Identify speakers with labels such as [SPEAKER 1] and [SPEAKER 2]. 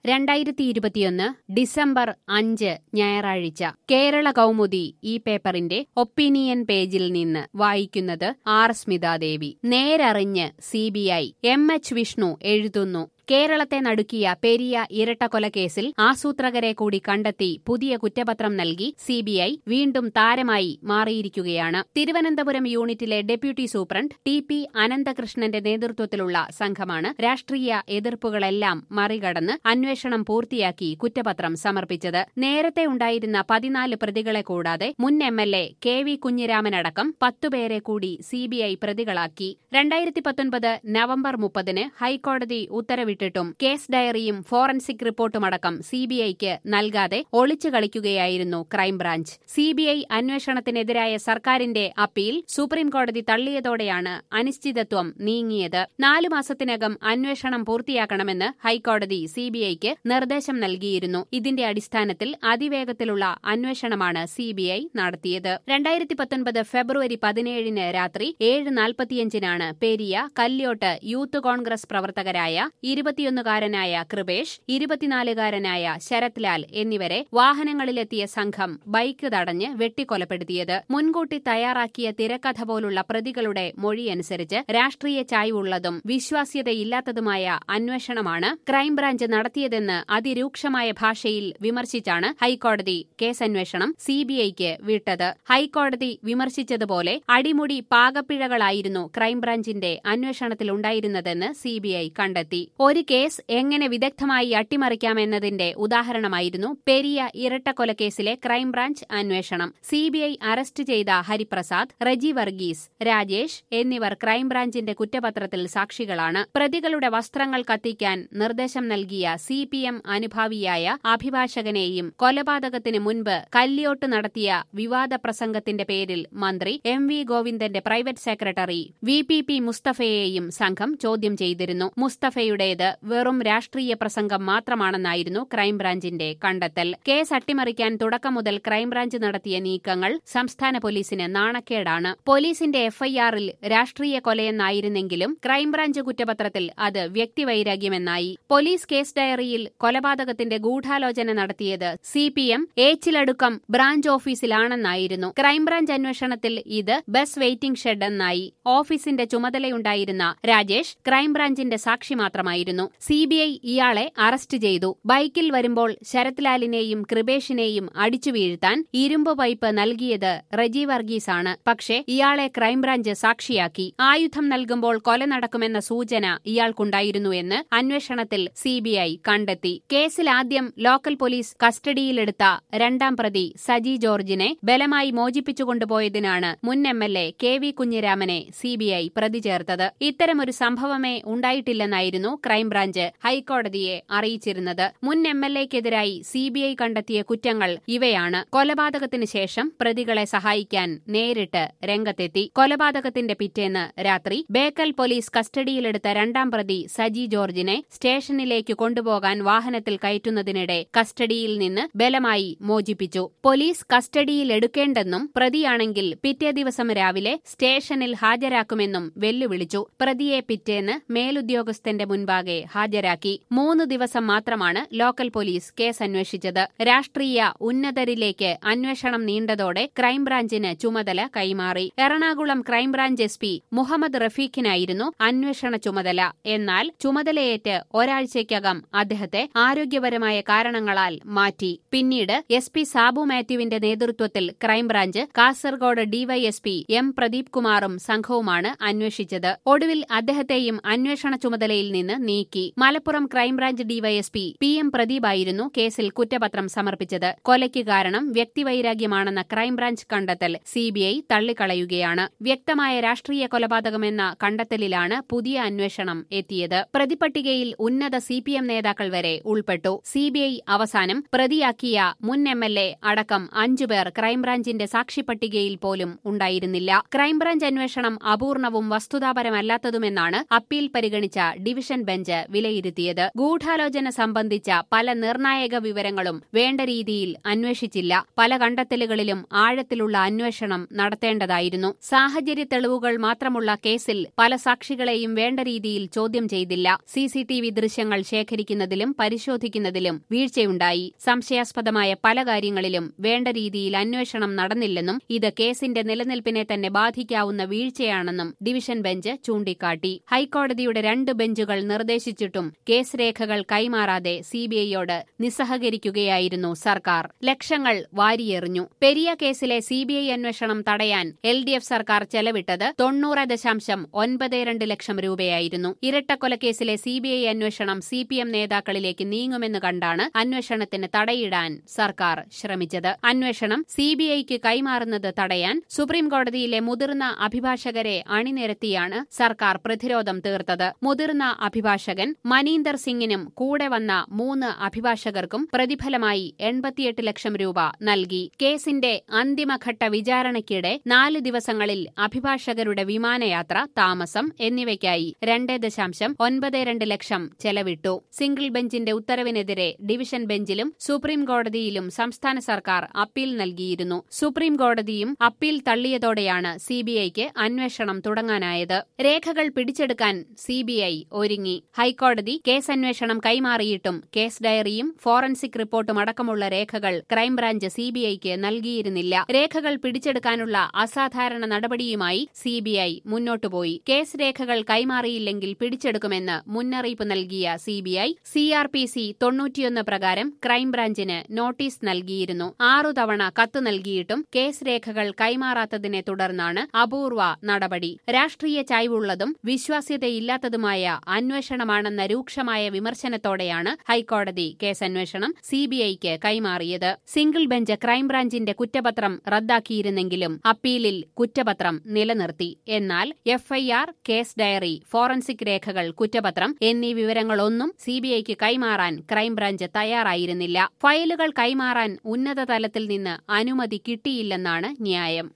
[SPEAKER 1] രണ്ടായിരത്തി ഇരുപത്തിയൊന്ന് ഡിസംബർ അഞ്ച് ഞായറാഴ്ച കേരള കൗമുദി ഈ പേപ്പറിന്റെ ഒപ്പീനിയൻ പേജിൽ നിന്ന് വായിക്കുന്നത് ആർ സ്മിതാദേവി നേരറിഞ്ഞ് സിബിഐ എം എച്ച് വിഷ്ണു എഴുതുന്നു കേരളത്തെ നടുക്കിയ പെരിയ ഇരട്ടക്കൊലക്കേസിൽ ആസൂത്രകരെ കൂടി കണ്ടെത്തി പുതിയ കുറ്റപത്രം നൽകി സിബിഐ വീണ്ടും താരമായി മാറിയിരിക്കുകയാണ് തിരുവനന്തപുരം യൂണിറ്റിലെ ഡെപ്യൂട്ടി സൂപ്രണ്ട് ടി പി അനന്തകൃഷ്ണന്റെ നേതൃത്വത്തിലുള്ള സംഘമാണ് രാഷ്ട്രീയ എതിർപ്പുകളെല്ലാം മറികടന്ന് അന്വേഷണം പൂർത്തിയാക്കി കുറ്റപത്രം സമർപ്പിച്ചത് നേരത്തെ ഉണ്ടായിരുന്ന പതിനാല് പ്രതികളെ കൂടാതെ മുൻ M L A K V കുഞ്ഞിരാമനടക്കം പത്തുപേരെ കൂടി സിബിഐ പ്രതികളാക്കി രണ്ടായിരത്തി പത്തൊൻപത് നവംബർ മുപ്പതിന് ഹൈക്കോടതി ഉത്തരവിട്ടിട്ടും കേസ് ഡയറിയും ഫോറൻസിക് റിപ്പോർട്ടുമടക്കം സിബിഐക്ക് നൽകാതെ ഒളിച്ചു കളിക്കുകയായിരുന്നു ക്രൈംബ്രാഞ്ച് സിബിഐ അന്വേഷണത്തിനെതിരായ സർക്കാരിന്റെ അപ്പീൽ സുപ്രീംകോടതി തള്ളിയതോടെയാണ് അനിശ്ചിതത്വം നീങ്ങിയത് നാലു മാസത്തിനകം അന്വേഷണം പൂർത്തിയാക്കണമെന്ന് ഹൈക്കോടതി സിബിഐക്ക് നിർദ്ദേശം നൽകിയിരുന്നു ഇതിന്റെ അടിസ്ഥാനത്തിൽ അതിവേഗത്തിലുള്ള അന്വേഷണമാണ് സിബിഐ നടത്തിയത് രണ്ടായിരത്തി പത്തൊൻപത് ഫെബ്രുവരി പതിനേഴിന് രാത്രി ഏഴ് നാൽപ്പത്തിയഞ്ചിനാണ് പെരിയ കല്യോട്ട് യൂത്ത് കോൺഗ്രസ് പ്രവർത്തകരായ ഇരുപത്തിയൊന്നുകാരനായ കൃപേഷ് ഇരുപത്തിനാലുകാരനായ ശരത് ലാൽ എന്നിവരെ വാഹനങ്ങളിലെത്തിയ സംഘം ബൈക്ക് തടഞ്ഞ് വെട്ടിക്കൊലപ്പെടുത്തിയത് മുൻകൂട്ടി തയ്യാറാക്കിയ തിരക്കഥ പോലുള്ള പ്രതികളുടെ മൊഴിയനുസരിച്ച് രാഷ്ട്രീയ ചായ്വുള്ളതും വിശ്വാസ്യതയില്ലാത്തതുമായ അന്വേഷണമാണ് ക്രൈംബ്രാഞ്ച് നടത്തിയതെന്ന് അതിരൂക്ഷമായ ഭാഷയിൽ വിമർശിച്ചാണ് ഹൈക്കോടതി കേസന്വേഷണം സിബിഐക്ക് വിട്ടത് ഹൈക്കോടതി വിമർശിച്ചതുപോലെ അടിമുടി പാകപ്പിഴകളായിരുന്നു ക്രൈംബ്രാഞ്ചിന്റെ അന്വേഷണത്തിലുണ്ടായിരുന്നതെന്ന് സിബിഐ കണ്ടെത്തി ഒരു കേസ് എങ്ങനെ വിദഗ്ധമായി അട്ടിമറിക്കാമെന്നതിന്റെ ഉദാഹരണമായിരുന്നു പെരിയ ഇരട്ടക്കൊലക്കേസിലെ ക്രൈംബ്രാഞ്ച് അന്വേഷണം സിബിഐ അറസ്റ്റ് ചെയ്ത ഹരിപ്രസാദ് റെജി വർഗീസ് രാജേഷ് എന്നിവർ ക്രൈംബ്രാഞ്ചിന്റെ കുറ്റപത്രത്തിൽ സാക്ഷികളാണ് പ്രതികളുടെ വസ്ത്രങ്ങൾ കത്തിക്കാൻ നിർദ്ദേശം നൽകിയ സി പി എം അനുഭാവിയായ അഭിഭാഷകനെയും കൊലപാതകത്തിന് മുൻപ് കല്യോട്ട് നടത്തിയ വിവാദ പ്രസംഗത്തിന്റെ പേരിൽ മന്ത്രി എം വി ഗോവിന്ദന്റെ private secretary V P P മുസ്തഫയെയും സംഘം ചോദ്യം ചെയ്തിരുന്നു മുസ്തഫയുടേത് വെറും രാഷ്ട്രീയ പ്രസംഗം മാത്രമാണെന്നായിരുന്നു ക്രൈംബ്രാഞ്ചിന്റെ കണ്ടെത്തൽ കേസ് അട്ടിമറിക്കാൻ തുടക്കം മുതൽ ക്രൈംബ്രാഞ്ച് നടത്തിയ നീക്കങ്ങൾ സംസ്ഥാന പോലീസിന് നാണക്കേടാണ് പോലീസിന്റെ എഫ്ഐആറിൽ രാഷ്ട്രീയ കൊലയെന്നായിരുന്നെങ്കിലും ക്രൈംബ്രാഞ്ച് കുറ്റപത്രത്തിൽ അത് വ്യക്തിവൈരാഗ്യമെന്നായി പോലീസ് കേസ് ഡയറിയിൽ കൊലപാതകത്തിന്റെ ഗൂഢാലോചന നടത്തിയത് C P M Echilodukkam branch ഓഫീസിലാണെന്നായിരുന്നു ക്രൈംബ്രാഞ്ച് അന്വേഷണത്തിൽ ഇത് ബസ് വെയിറ്റിംഗ് ഷെഡ് എന്നായി ഓഫീസിന്റെ ചുമതലയുണ്ടായിരുന്ന രാജേഷ് ക്രൈംബ്രാഞ്ചിന്റെ സാക്ഷി മാത്രമായിരുന്നു സിബിഐ ഇയാളെ അറസ്റ്റ് ചെയ്തു ബൈക്കിൽ വരുമ്പോൾ ശരത് ലാലിനെയും കൃപേഷിനെയും അടിച്ചു വീഴ്ത്താൻ ഇരുമ്പ് പൈപ്പ് നൽകിയത് റജി വർഗീസാണ് പക്ഷേ ഇയാളെ ക്രൈംബ്രാഞ്ച് സാക്ഷിയാക്കി ആയുധം നൽകുമ്പോൾ കൊല നടക്കുമെന്ന സൂചന ഇയാൾക്കുണ്ടായിരുന്നുവെന്ന് അന്വേഷണത്തിൽ സിബിഐ കണ്ടെത്തി കേസിൽ ആദ്യം ലോക്കൽ പോലീസ് കസ്റ്റഡിയിലെടുത്ത രണ്ടാം പ്രതി സജി ജോർജിനെ ബലമായി മോചിപ്പിച്ചുകൊണ്ടുപോയതിനാണ് മുൻ M L A K V കുഞ്ഞിരാമനെ സിബിഐ പ്രതി ചേർത്തത് ഇത്തരമൊരു സംഭവമേ ഉണ്ടായിട്ടില്ലെന്നായിരുന്നു ക്രൈംബ്രാഞ്ച് ഹൈക്കോടതിയെ അറിയിച്ചിരുന്നത് മുൻ എം എൽ എക്കെതിരായി സിബിഐ കണ്ടെത്തിയ കുറ്റങ്ങൾ ഇവയാണ് കൊലപാതകത്തിന് ശേഷം പ്രതികളെ സഹായിക്കാൻ നേരിട്ട് രംഗത്തെത്തി കൊലപാതകത്തിന്റെ പിറ്റേന്ന് രാത്രി ബേക്കൽ പോലീസ് കസ്റ്റഡിയിലെടുത്ത രണ്ടാം പ്രതി സജി ജോർജിനെ സ്റ്റേഷനിലേക്ക് കൊണ്ടുപോകാൻ വാഹനത്തിൽ കയറ്റുന്നതിനിടെ കസ്റ്റഡിയിൽ നിന്ന് ബലമായി മോചിപ്പിച്ചു പോലീസ് കസ്റ്റഡിയിലെടുക്കേണ്ടെന്നും പ്രതിയാണെങ്കിൽ പിറ്റേ ദിവസം രാവിലെ സ്റ്റേഷനിൽ ഹാജരാക്കുമെന്നും വെല്ലുവിളിച്ചു പ്രതിയെ പിറ്റേന്ന് മേലുദ്യോഗസ്ഥന്റെ മുൻപാകെ ഹാജരാക്കി മൂന്ന് ദിവസം മാത്രമാണ് ലോക്കൽ പോലീസ് കേസ് അന്വേഷിച്ചത് രാഷ്ട്രീയ ഉന്നതരിലേക്ക് അന്വേഷണം നീണ്ടതോടെ ക്രൈംബ്രാഞ്ചിന് ചുമതല കൈമാറി Ernakulam crime branch S P Muhammad റഫീഖിനായിരുന്നു അന്വേഷണ ചുമതല എന്നാൽ ചുമതലയേറ്റ് ഒരാഴ്ചയ്ക്കകം അദ്ദേഹത്തെ ആരോഗ്യപരമായ കാരണങ്ങളാൽ മാറ്റി പിന്നീട് എസ് പി സാബു മാത്യുവിന്റെ നേതൃത്വത്തിൽ crime branch Kasaragod DYSP M Pradeep കുമാറും സംഘവുമാണ് അന്വേഷിച്ചത് ഒടുവിൽ അദ്ദേഹത്തെയും അന്വേഷണ ചുമതലയിൽ നിന്ന് നീക്കി Malappuram crime branch DYSP P M പ്രദീപായിരുന്നു കേസിൽ കുറ്റപത്രം സമർപ്പിച്ചത് കൊലയ്ക്ക് കാരണം വ്യക്തിവൈരാഗ്യമാണെന്ന ക്രൈംബ്രാഞ്ച് കണ്ടെത്തൽ സിബിഐ തള്ളിക്കളയുകയാണ് വ്യക്തമായ രാഷ്ട്രീയ കൊലപാതകമെന്ന കണ്ടെത്തലിലാണ് പുതിയ അന്വേഷണം എത്തിയത് പ്രതിപട്ടികയിൽ ഉന്നത സി പി എം നേതാക്കൾ വരെ ഉൾപ്പെട്ടു സിബിഐ അവസാനം പ്രതിയാക്കിയ മുൻ എം എൽ എ അടക്കം അഞ്ചുപേർ ക്രൈംബ്രാഞ്ചിന്റെ സാക്ഷിപ്പട്ടികയിൽ പോലും ഉണ്ടായിരുന്നില്ല ക്രൈംബ്രാഞ്ച് അന്വേഷണം അപൂർണവും വസ്തുതാപരമല്ലാത്തതുമെന്നാണ് അപ്പീൽ പരിഗണിച്ച ഡിവിഷൻ ബെഞ്ച് ബെഞ്ച് വിലയിരുത്തിയത് ഗൂഢാലോചന സംബന്ധിച്ച പല നിർണായക വിവരങ്ങളും വേണ്ട രീതിയിൽ അന്വേഷിച്ചില്ല പല കണ്ടെത്തലുകളിലും ആഴത്തിലുള്ള അന്വേഷണം നടത്തേണ്ടതായിരുന്നു സാഹചര്യ തെളിവുകൾ മാത്രമുള്ള കേസിൽ പല സാക്ഷികളെയും വേണ്ട രീതിയിൽ ചോദ്യം ചെയ്തില്ല സിസിടിവി ദൃശ്യങ്ങൾ ശേഖരിക്കുന്നതിലും പരിശോധിക്കുന്നതിലും വീഴ്ചയുണ്ടായി സംശയാസ്പദമായ പല കാര്യങ്ങളിലും വേണ്ട രീതിയിൽ അന്വേഷണം നടന്നില്ലെന്നും ഇത് കേസിന്റെ നിലനിൽപ്പിനെ തന്നെ ബാധിക്കാവുന്ന വീഴ്ചയാണെന്നും ഡിവിഷൻ ബെഞ്ച് ചൂണ്ടിക്കാട്ടി ഹൈക്കോടതിയുടെ രണ്ട് ബെഞ്ചുകൾ നിർദ്ദേശിച്ചിട്ടും കേസ് രേഖകൾ കൈമാറാതെ സിബിഐയോട് നിസ്സഹകരിക്കുകയായിരുന്നു സർക്കാർ ലക്ഷങ്ങൾ വാരിയെറിഞ്ഞു പെരിയ കേസിലെ സിബിഐ അന്വേഷണം തടയാൻ എൽ ഡി എഫ് സർക്കാർ ചെലവിട്ടത് തൊണ്ണൂറ് ദശാംശം ഒൻപത് രണ്ട് ലക്ഷം രൂപയായിരുന്നു ഇരട്ടക്കൊലക്കേസിലെ സിബിഐ അന്വേഷണം സി പി എം നേതാക്കളിലേക്ക് നീങ്ങുമെന്ന് കണ്ടാണ് അന്വേഷണത്തിന് തടയിടാൻ സർക്കാർ ശ്രമിച്ചത് അന്വേഷണം സിബിഐക്ക് കൈമാറുന്നത് തടയാൻ സുപ്രീംകോടതിയിലെ മുതിർന്ന അഭിഭാഷകരെ അണിനിരത്തിയാണ് സർക്കാർ പ്രതിരോധം തീർത്തത് മുതിർന്ന അഭിഭാഷകൻ മനീന്ദർ സിംഗിനും കൂടെ വന്ന മൂന്ന് അഭിഭാഷകർക്കും പ്രതിഫലമായി എൺപത്തിയെട്ട് ലക്ഷം രൂപ നൽകി കേസിന്റെ അന്തിമഘട്ട വിചാരണയ്ക്കിടെ നാല് ദിവസങ്ങളിൽ അഭിഭാഷകരുടെ വിമാനയാത്ര താമസം എന്നിവയ്ക്കായി രണ്ട് ദശാംശം ഒൻപത് രണ്ട് ലക്ഷം ചെലവിട്ടു സിംഗിൾ ബെഞ്ചിന്റെ ഉത്തരവിനെതിരെ ഡിവിഷൻ ബെഞ്ചിലും സുപ്രീം കോടതിയിലും സംസ്ഥാന സർക്കാർ അപ്പീൽ നൽകിയിരുന്നു സുപ്രീം കോടതിയും അപ്പീൽ തള്ളിയതോടെയാണ് സിബിഐക്ക് അന്വേഷണം തുടങ്ങാനായത് രേഖകൾ പിടിച്ചെടുക്കാൻ സിബിഐ ഒരുങ്ങി ഹൈക്കോടതി കേസ് അന്വേഷണം കൈമാറിയിട്ടും കേസ് ഡയറിയും ഫോറൻസിക് റിപ്പോർട്ടും അടക്കമുള്ള രേഖകൾ ക്രൈംബ്രാഞ്ച് സിബിഐക്ക് നൽകിയിരുന്നില്ല രേഖകൾ പിടിച്ചെടുക്കാനുള്ള അസാധാരണ നടപടിയുമായി സിബിഐ മുന്നോട്ടുപോയി കേസ് രേഖകൾ കൈമാറിയില്ലെങ്കിൽ പിടിച്ചെടുക്കുമെന്ന് മുന്നറിയിപ്പ് നൽകിയ സിബിഐ സിആർപിസി തൊണ്ണൂറ്റിയൊന്ന് പ്രകാരം ക്രൈംബ്രാഞ്ചിന് നോട്ടീസ് നൽകിയിരുന്നു ആറു തവണ കത്ത് നൽകിയിട്ടും കേസ് രേഖകൾ കൈമാറാത്തതിനെ തുടർന്നാണ് അപൂർവ നടപടി രാഷ്ട്രീയ ചായ്വുള്ളതും വിശ്വാസ്യതയില്ലാത്തതുമായ അന്വേഷണമാണെന്ന രൂക്ഷമായ വിമർശനത്തോടെയാണ് ഹൈക്കോടതി കേസന്വേഷണം സിബിഐക്ക് കൈമാറിയത് സിംഗിൾ ബെഞ്ച് ക്രൈംബ്രാഞ്ചിന്റെ കുറ്റപത്രം റദ്ദാക്കിയിരുന്നെങ്കിലും അപ്പീലിൽ കുറ്റപത്രം നിലനിർത്തി എന്നാൽ എഫ്ഐആർ കേസ് ഡയറി ഫോറൻസിക് രേഖകൾ കുറ്റപത്രം എന്നീ വിവരങ്ങളൊന്നും സിബിഐക്ക് കൈമാറാൻ ക്രൈംബ്രാഞ്ച് തയ്യാറായിരുന്നില്ല ഫയലുകൾ കൈമാറാൻ ഉന്നത തലത്തിൽ നിന്ന് അനുമതി കിട്ടിയില്ലെന്നാണ് ന്യായം